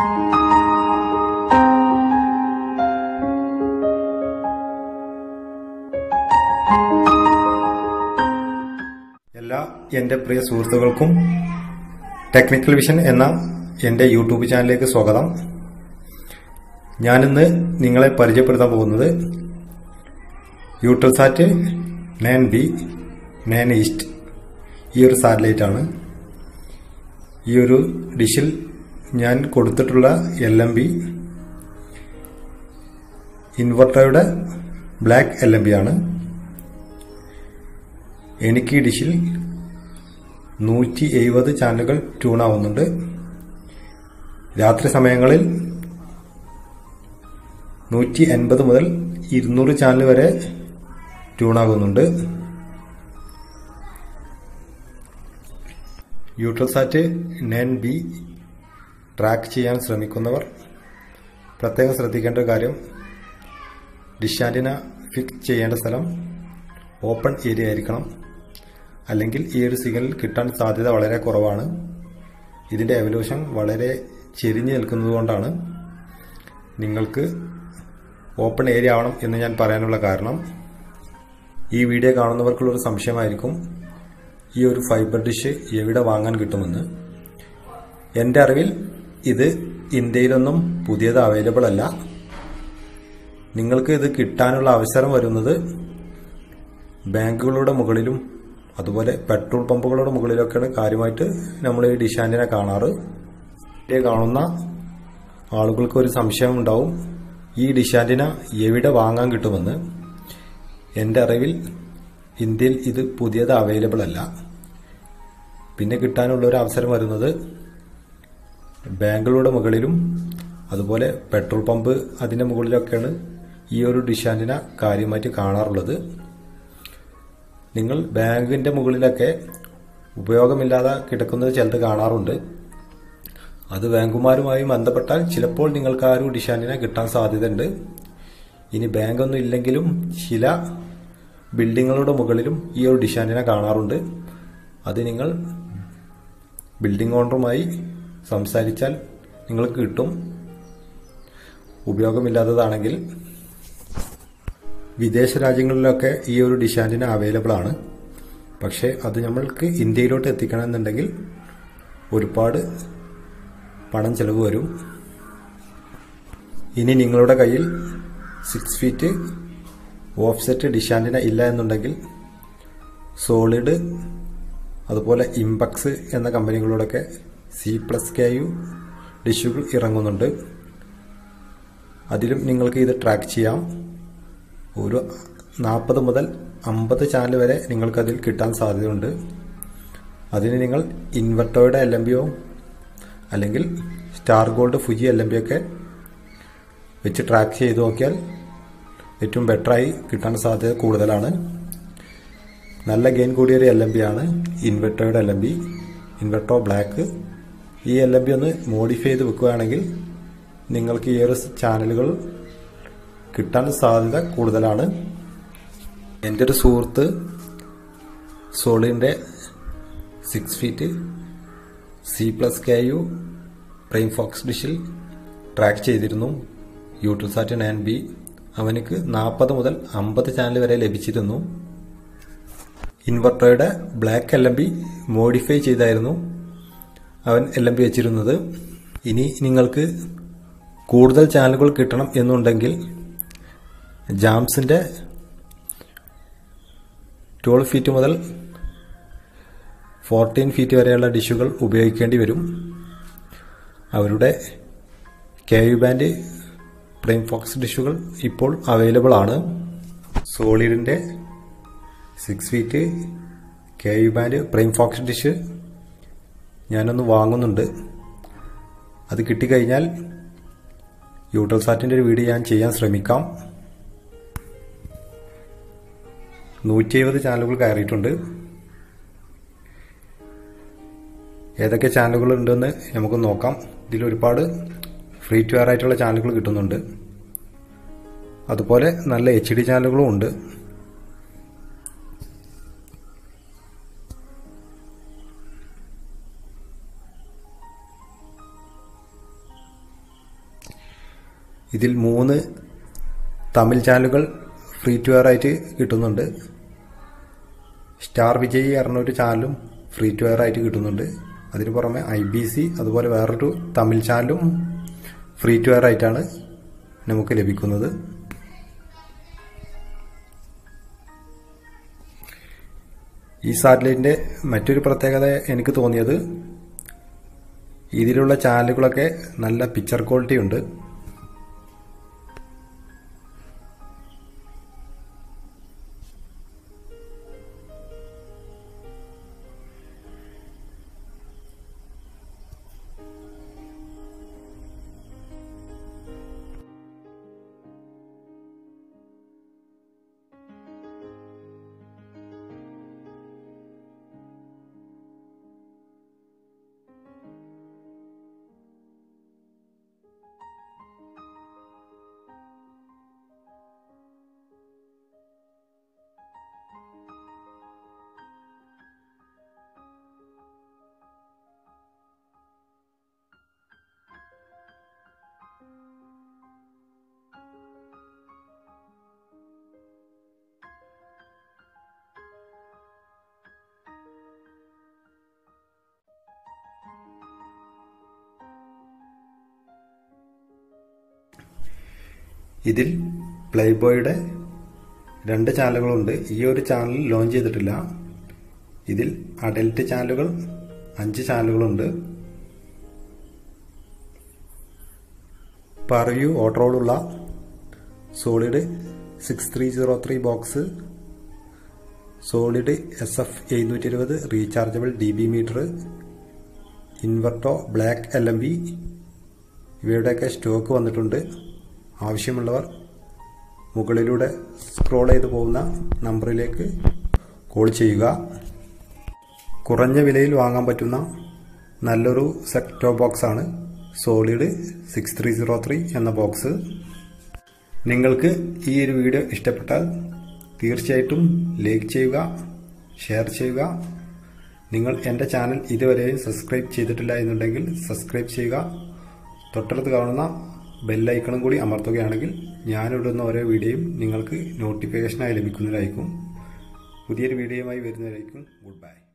എല്ലാ എൻ്റെ പ്രിയ സുഹൃത്തുക്കൾക്കും ടെക്നിക്കൽ വിഷൻ എന്ന എൻ്റെ യൂട്യൂബ് ചാനലിലേക്ക് സ്വാഗതം ഞാനിന്ന് നിങ്ങളെ പരിചയപ്പെടുത്താൻ പോകുന്നത് Eutelsat nine B nine east ഈ ഒരു സാറ്റലൈറ്റ് ആണ് ഈ ഒരു ഡിഷിൽ ഞാൻ കൊടുത്തിട്ടുള്ള എൽ എം ബി ഇൻവെർട്ടറുടെ ബ്ലാക്ക് എൽ എം ബി ആണ് എനിക്ക് ഈ ഡിഷിൽ നൂറ്റി എഴുപത് ചാനലുകൾ ട്യൂൺ ആവുന്നുണ്ട് രാത്രി സമയങ്ങളിൽ നൂറ്റി എൺപത് മുതൽ ഇരുന്നൂറ് ചാനൽ വരെ ട്യൂൺ ആകുന്നുണ്ട് യൂട്രസാറ്റ് നയൻ ബി ട്രാക്ക് ചെയ്യാൻ ശ്രമിക്കുന്നവർ പ്രത്യേകം ശ്രദ്ധിക്കേണ്ട ഒരു കാര്യം ഡിഷ് ആന്റിന ഫിക്സ് ചെയ്യേണ്ട സ്ഥലം ഓപ്പൺ ഏരിയ ആയിരിക്കണം അല്ലെങ്കിൽ ഈ ഒരു സിഗ്നൽ കിട്ടാൻ സാധ്യത വളരെ കുറവാണ് ഇതിന്റെ എവല്യൂഷൻ വളരെ ചെരിഞ്ഞു നിൽക്കുന്നതുകൊണ്ടാണ് നിങ്ങൾക്ക് ഓപ്പൺ ഏരിയ ആവണം എന്ന് ഞാൻ പറയാനുള്ള കാരണം ഈ വീഡിയോ കാണുന്നവർക്കുള്ള ഒരു സംശയമായിരിക്കും ഈ ഒരു ഫൈബർ ഡിഷ് എവിടെ വാങ്ങാൻ കിട്ടുമെന്ന് എൻ്റെ അറിവിൽ ഇത് ഇന്ത്യയിലൊന്നും പുതിയത് അവൈലബിൾ അല്ല നിങ്ങൾക്ക് ഇത് കിട്ടാനുള്ള അവസരം വരുന്നത് ബാങ്കുകളുടെ മുകളിലും അതുപോലെ പെട്രോൾ പമ്പുകളുടെ മുകളിലൊക്കെയാണ് കാര്യമായിട്ട് നമ്മൾ ഈ ഡിഷാൻറ്റിനെ കാണാറ് ഇത് കാണുന്ന ആളുകൾക്ക് ഒരു സംശയം ഉണ്ടാവും ഈ ഡിഷാൻറ്റിന എവിടെ വാങ്ങാൻ കിട്ടുമെന്ന് എൻ്റെ അറിവിൽ ഇന്ത്യയിൽ ഇത് പുതിയത് അവൈലബിൾ അല്ല പിന്നെ കിട്ടാനുള്ള ഒരു അവസരം വരുന്നത് ബാങ്കുകളുടെ മുകളിലും അതുപോലെ പെട്രോൾ പമ്പ് അതിൻ്റെ മുകളിലൊക്കെയാണ് ഈ ഒരു ഡിഷാൻറ്റിന കാര്യമായിട്ട് കാണാറുള്ളത് നിങ്ങൾ ബാങ്കിന്റെ മുകളിലൊക്കെ ഉപയോഗമില്ലാതെ കിടക്കുന്നത് ചിലത് കാണാറുണ്ട് അത് ബാങ്കുമാരുമായി ബന്ധപ്പെട്ടാൽ ചിലപ്പോൾ നിങ്ങൾക്ക് ആ ഒരു ഡിഷാനിനെ കിട്ടാൻ സാധ്യതയുണ്ട് ഇനി ബാങ്കൊന്നും ഇല്ലെങ്കിലും ചില ബിൽഡിങ്ങുകളുടെ മുകളിലും ഈ ഒരു ഡിഷാനിനെ കാണാറുണ്ട് അത് നിങ്ങൾ ബിൽഡിംഗ് ഓണറുമായി സംസാരിച്ചാൽ നിങ്ങൾക്ക് കിട്ടും ഉപയോഗമില്ലാത്തതാണെങ്കിൽ വിദേശ രാജ്യങ്ങളിലൊക്കെ ഈ ഒരു ഡിഷാൻറ്റിന് അവൈലബിൾ ആണ് പക്ഷേ അത് നമ്മൾക്ക് ഇന്ത്യയിലോട്ട് എത്തിക്കണമെന്നുണ്ടെങ്കിൽ ഒരുപാട് പണം ചെലവ് വരും ഇനി നിങ്ങളുടെ കയ്യിൽ സിക്സ് ഫീറ്റ് ഓഫ്സെറ്റ് ഡിഷാൻറ്റിന ഇല്ല എന്നുണ്ടെങ്കിൽ സോളിഡ് അതുപോലെ ഇംപക്സ് എന്ന കമ്പനികളോടൊക്കെ സി പ്ലസ് കെ യു ഡിഷുകൾ ഇറങ്ങുന്നുണ്ട് അതിലും നിങ്ങൾക്ക് ഇത് ട്രാക്ക് ചെയ്യാം ഒരു നാൽപ്പത് മുതൽ അമ്പത് ചാനൽ വരെ നിങ്ങൾക്കതിൽ കിട്ടാൻ സാധ്യതയുണ്ട് അതിന് നിങ്ങൾ ഇൻവെർട്ടോയുടെ എൽ എം ബിയോ അല്ലെങ്കിൽ star gold Fuji L M B ഒക്കെ വെച്ച് ട്രാക്ക് ചെയ്ത് നോക്കിയാൽ ഏറ്റവും ബെറ്ററായി കിട്ടാൻ സാധ്യത കൂടുതലാണ് നല്ല ഗെയിൻ കൂടിയ ഒരു എൽ എം ബി ആണ് ഇൻവെർട്ടോയുടെ L M B Inverto black ഈ എൽ എം ബി ഒന്ന് മോഡിഫൈ ചെയ്ത് വെക്കുകയാണെങ്കിൽ നിങ്ങൾക്ക് ഈ ഒരു ചാനലുകൾ കിട്ടാൻ സാധ്യത കൂടുതലാണ് എൻ്റെ ഒരു സുഹൃത്ത് സോളിൻ്റെ six feet C plus K U prime focus ഡിഷിൽ ട്രാക്ക് ചെയ്തിരുന്നു യൂട്യൂസാറ്റ് നയൻ ബി അവനക്ക് നാൽപ്പത് മുതൽ അമ്പത് ചാനൽ വരെ ലഭിച്ചിരുന്നു ഇൻവെർട്ടറുടെ black L M B modify ചെയ്തായിരുന്നു അവൻ എൽ എം ബി വെച്ചിരുന്നത് ഇനി നിങ്ങൾക്ക് കൂടുതൽ ചാനലുകൾ കിട്ടണം എന്നുണ്ടെങ്കിൽ ജാംസിന്റെ ട്വൽവ് ഫീറ്റ് മുതൽ ഫോർട്ടീൻ ഫീറ്റ് വരെയുള്ള ഡിഷുകൾ ഉപയോഗിക്കേണ്ടി വരും അവരുടെ K U band prime focus ഡിഷുകൾ ഇപ്പോൾ അവൈലബിൾ ആണ് സോളിഡിന്റെ six feet K U band prime focus dish ഞാനൊന്ന് വാങ്ങുന്നുണ്ട് അത് കിട്ടിക്കഴിഞ്ഞാൽ യൂട്രസാറ്റിന്റെ ഒരു വീഡിയോ ഞാൻ ചെയ്യാൻ ശ്രമിക്കാം നൂറ്റി എഴുപത് ചാനലുകൾ കയറിയിട്ടുണ്ട് ഏതൊക്കെ ചാനലുകൾ ഉണ്ടെന്ന് നമുക്ക് നോക്കാം ഇതിൽ ഒരുപാട് ഫ്രീ ടു എയർ ആയിട്ടുള്ള ചാനലുകൾ കിട്ടുന്നുണ്ട് അതുപോലെ നല്ല എച്ച് ഡി ചാനലുകളും ഉണ്ട് ഇതിൽ മൂന്ന് തമിഴ് ചാനലുകൾ ഫ്രീ ടു എയർ ആയിട്ട് കിട്ടുന്നുണ്ട് സ്റ്റാർ വിജയ് പറഞ്ഞൊരു ചാനലും ഫ്രീ ടു എയർ ആയിട്ട് കിട്ടുന്നുണ്ട് അതിന് പുറമെ ഐ ബി സി അതുപോലെ വേറൊരു തമിഴ് ചാനലും ഫ്രീ ടു എയർ ആയിട്ടാണ് നമുക്ക് ലഭിക്കുന്നത് ഈ സാറ്റലൈറ്റിന്റെ മറ്റൊരു പ്രത്യേകത എനിക്ക് തോന്നിയത് ഇതിലുള്ള ചാനലുകളൊക്കെ നല്ല പിക്ചർ ക്വാളിറ്റി ഉണ്ട് ഇതിൽ പ്ലേബോയുടെ രണ്ട് ചാനലുകളുണ്ട് ഈ ഒരു ചാനൽ ലോഞ്ച് ചെയ്തിട്ടില്ല ഇതിൽ അഡൽട്ട് ചാനലുകൾ അഞ്ച് ചാനലുകളുണ്ട് പറയൂ ഓട്ടറോളുള്ള solid six three zero three box solid S F എഴുന്നൂറ്റി ഇരുപത് rechargeable D B meter Inverto black L M B ഇവയുടെയൊക്കെ സ്റ്റോക്ക് വന്നിട്ടുണ്ട് ആവശ്യമുള്ളവർ മുകളിലൂടെ സ്ക്രോൾ ചെയ്ത് പോകുന്ന നമ്പറിലേക്ക് കോൾ ചെയ്യുക കുറഞ്ഞ വിലയിൽ വാങ്ങാൻ പറ്റുന്ന നല്ലൊരു സെക്ടോ ബോക്സ് ആണ് solid six three zero three എന്ന ബോക്സ് നിങ്ങൾക്ക് ഈ ഒരു വീഡിയോ ഇഷ്ടപ്പെട്ടാൽ തീർച്ചയായിട്ടും ലൈക്ക് ചെയ്യുക ഷെയർ ചെയ്യുക നിങ്ങൾ എൻ്റെ ചാനൽ ഇതുവരെയും സബ്സ്ക്രൈബ് ചെയ്തിട്ടില്ല എന്നുണ്ടെങ്കിൽ സബ്സ്ക്രൈബ് ചെയ്യുക തൊട്ടടുത്ത് കാണുന്ന ബെല്ലൈക്കണും കൂടി അമർത്തുകയാണെങ്കിൽ ഞാനിടുന്ന ഓരോ വീഡിയോയും നിങ്ങൾക്ക് നോട്ടിഫിക്കേഷനായി ലഭിക്കുന്നതായിരിക്കും പുതിയൊരു വീഡിയോയുമായി വരുന്നതായിരിക്കും ഗുഡ് ബൈ